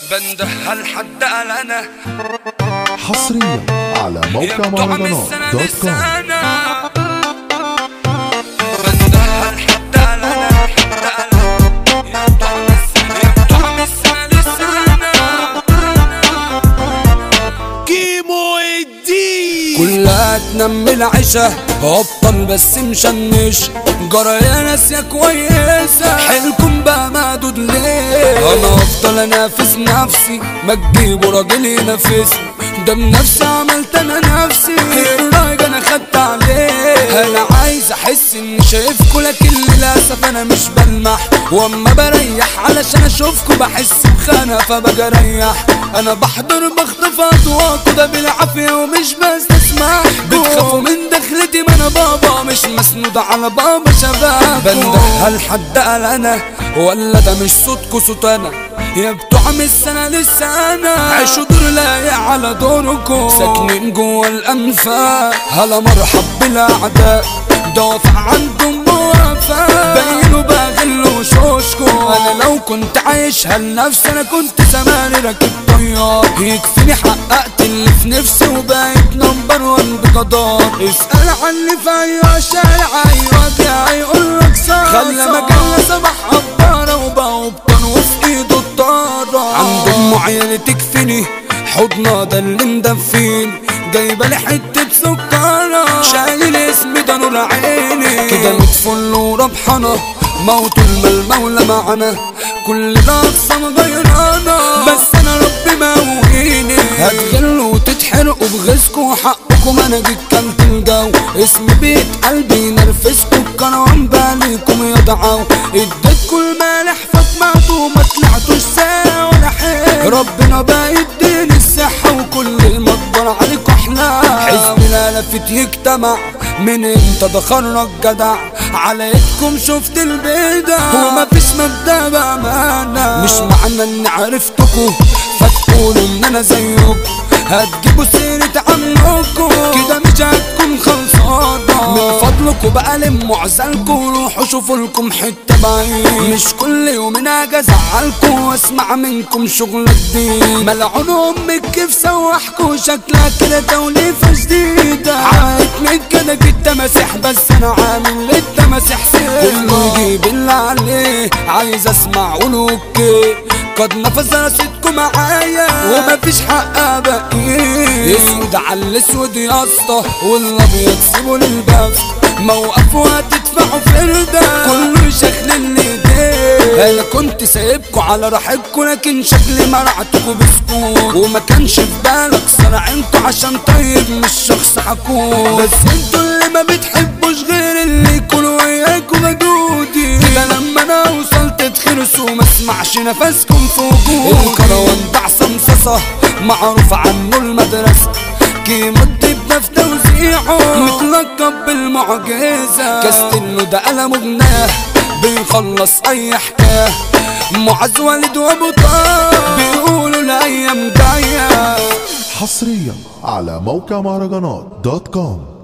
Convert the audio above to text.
بندهها لحد قال انا حصريا على موقع يبدو عم مهرجانات السنة دوت كوم للسنة بندهها لحد قال انا لحد قال أنا. يبدو عم السنة يبدو عم السنة للسنة كيمو الدين كلها تنام العشاء هبطل بس مشنش جرى يا ناس يا كويسة حيلكم بقى مهدود ليه انا افضل انافس نفسي ما تجيبوا راجل ينافسني ده بنفسي عملت انا نفسي الراجل انا خدت عليه انا عايز احس اني شايفكوا لكن للاسف انا مش بلمح واما بريح علشان اشوفكوا بحس بخانة فبجي اريح انا بحضر بخطف اضواء ده بالعافية ومش بستسمح بتخافوا من دخلتي ما انا بابا مش مسنود على بابا شباب بندهها لحد قال انا ولا ده مش صوتكوا صوت انا يا بتوع من السنة للسنة عيشوا دور لايق على دوركم ساكنين جوا الأنفاق هلا مرحب بالأعداء دوافع عندهم موافق بينوا بغلوا وشوشكم أنا لو كنت عايشها لنفسي أنا كنت زماني راكب طيار يكفيني حققت اللي في نفسي وبقيت نمبر وان بجدار اسأل عني في أي شارع أي وجه هيقولك صار خلى مجلة صباح عبارة وبقوا بطن وفي ايده الطارة عندهم معينة تكفيني حضنة ده اللي مدفيني جايبة لي حتة سكرة شايل اسمي ده نور عيني كده متفل وربحانة موت المولى معنا كل ده اقسام غيرانا بس انا ربي موقيني هتغلوا وتتحرقوا بغيظكوا حقكم انا جيت كلت الجو اسم بيت قلبي نرفزكوا الكروان باليكم يضعوا اديتكوا المالح فطمعتوا ما طلعتوش ساعة ولا حين ربنا بقى يديني الصحة وكل المقبر عليكوا احلام حزبنا لفت يجتمع من انت ده خرج جدع على ايدكم شفت البيدع وما فيش مبدأ بأمانة مش معنى اني عرفتكوا فتقولوا ان انا زيكم هتجيبوا سيرة عنكم كده مش هتكون خلصانة من فضلكوا بقى لموا عزلكوا روحوا شوفوا لكم حتة بعيد مش كل يوم اجي ازعلكوا واسمع منكم شغل جديد ملعون امك كيف سوحكوا شكلها كده توليفة جديدة عايت من كده جيت مسيح بس انا عامل للتماسيح سيرة كله يجيب اللي عليه عايز اسمع قولوا اوكي قد نفذ رصيدكم معايا ومفيش حق ابقيه اسود على الاسود يا اسطى والابيض سيبوا للبف موقف وهتدفعوا فردة كله شكل اللي ايديه انا كنت سايبكوا على راحتكوا لكن شكلي مرعتكوا بسكوت وما كانش في بالك صراعنكوا عشان طيب مش شخص حكوم بس انتوا اللي ما بتحبوش غير اللي يكونوا وياكوا مجهودي كده لما انا وصلت تخرسوا ما اسمعش نفسكم في وجودي الكروان ده عصام صاصة معروف عنه المدرسة كيمو الدبنا في توزيعه متلقب بالمعجزة كاستنه ده قلمه جناه بيخلص اي حكاية معز والد وابو طه بيقولوا الايام جايه حصريا على موقع مهرجانات دوت كوم